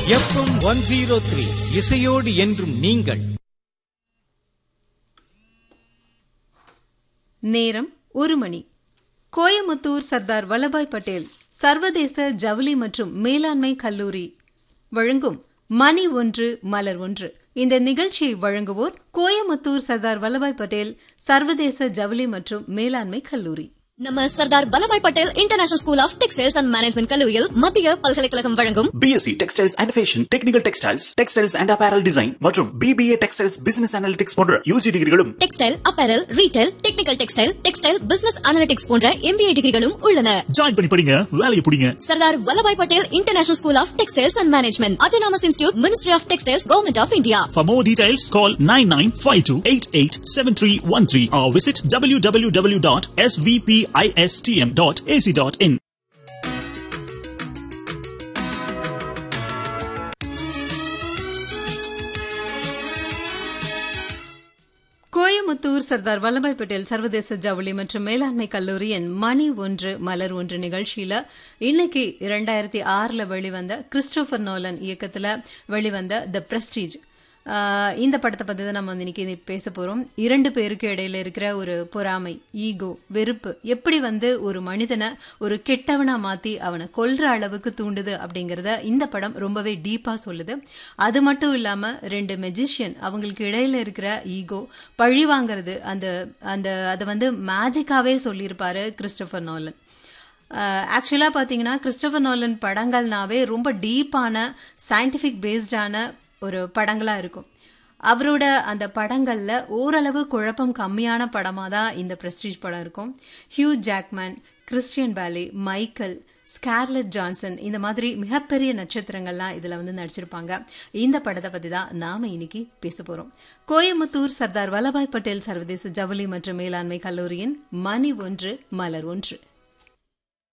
FM one zero three இசையோடு என்றும் நீங்கள் நேரம் ஒரு மணி கோயமுத்தூர் சர்தார் வல்லபாய் பட்டேல் சர்வதேச ஜவுளி மற்றும் மேலாண்மை கல்லூரி வழங்கும் மணி ஒன்று மலர் ஒன்று இந்த நிகழ்ச்சியை வழங்குவோர் கோயமுத்தூர் சர்தார் வல்லபாய் பட்டேல் சர்வதேச ஜவுளி மற்றும் மேலாண்மை கல்லூரி நம்ம Sardar Vallabhbhai Patel international school of textiles and management கல்லூரியில் மத்திய பல்கலைக்கழகம் வழங்கும் BSc textiles and fashion technical textiles textiles and apparel design மற்றும் பிபிஏ டெக்ஸ்டைல்ஸ் பிசினஸ் அனாலிட்டிக்ஸ் போன்ற யூஜி டிகிரிகளும் textile apparel retail technical textile textile business analytics போன்ற எம்பிஏ டிகிரிகளும் உள்ளன ஜாயின் பண்ணி படிங்க வேலையை பிடிங்க Sardar Vallabhbhai Patel international school of textiles and management autonomous institute ministry of textiles government of India For more details, call 9952887313 or visit www.svpistm.ac.in. Coimbatore Sardar Vallabhbhai Patel சர்வதேச ஜவுளி மற்றும் மேலாண்மை கல்லூரியின் மணி ஒன்று மலர் ஒன்று நிகழ்ச்சியில இன்னைக்கு இரண்டாயிரத்தி ஆறுல வெளிவந்த கிறிஸ்டோபர் நோலன் இயக்கத்துல வெளிவந்த த பிரஸ்டீஜ் இந்த படத்தை பத்தி தான் நம்ம வந்து இன்னைக்கு பேச போறோம் இரண்டு பேருக்கு இடையில இருக்கிற ஒரு பொறாமை ஈகோ வெறுப்பு எப்படி வந்து ஒரு மனிதனை ஒரு கெட்டவனா மாத்தி அவனை கொல்ற அளவுக்கு தூண்டுது அப்படிங்கறத இந்த படம் ரொம்பவே டீப்பா சொல்லுது அது மட்டும் இல்லாம ரெண்டு மெஜிஷியன் அவங்களுக்கு இடையில இருக்கிற ஈகோ பழி வாங்குறது அந்த அந்த அதை வந்து மேஜிக்காவே சொல்லியிருப்பாரு கிறிஸ்டோபர் நோலன் ஆக்சுவலாக பார்த்தீங்கன்னா கிறிஸ்டோபர் நோலன் படங்கள்னாவே ரொம்ப டீப்பான சயின்டிஃபிக் பேஸ்டான ஒரு படங்களாக இருக்கும் அவரோட அந்த படங்களில் ஓரளவு குழப்பம் கம்மியான படமாக தான் இந்த பிரஸ்டீஜ் படம் இருக்கும் Hugh Jackman Christian Bale Michael Scarlett Johansson இந்த மாதிரி மிகப்பெரிய நட்சத்திரங்கள்லாம் இதில் வந்து நடிச்சிருப்பாங்க இந்த படத்தை பற்றி தான் நாம் இன்னைக்கு பேச போகிறோம் கோயமுத்தூர் சர்தார் வல்லபாய் பட்டேல் சர்வதேச ஜவுளி மற்றும் மேலாண்மை கல்லூரியின் மணி ஒன்று மலர் ஒன்று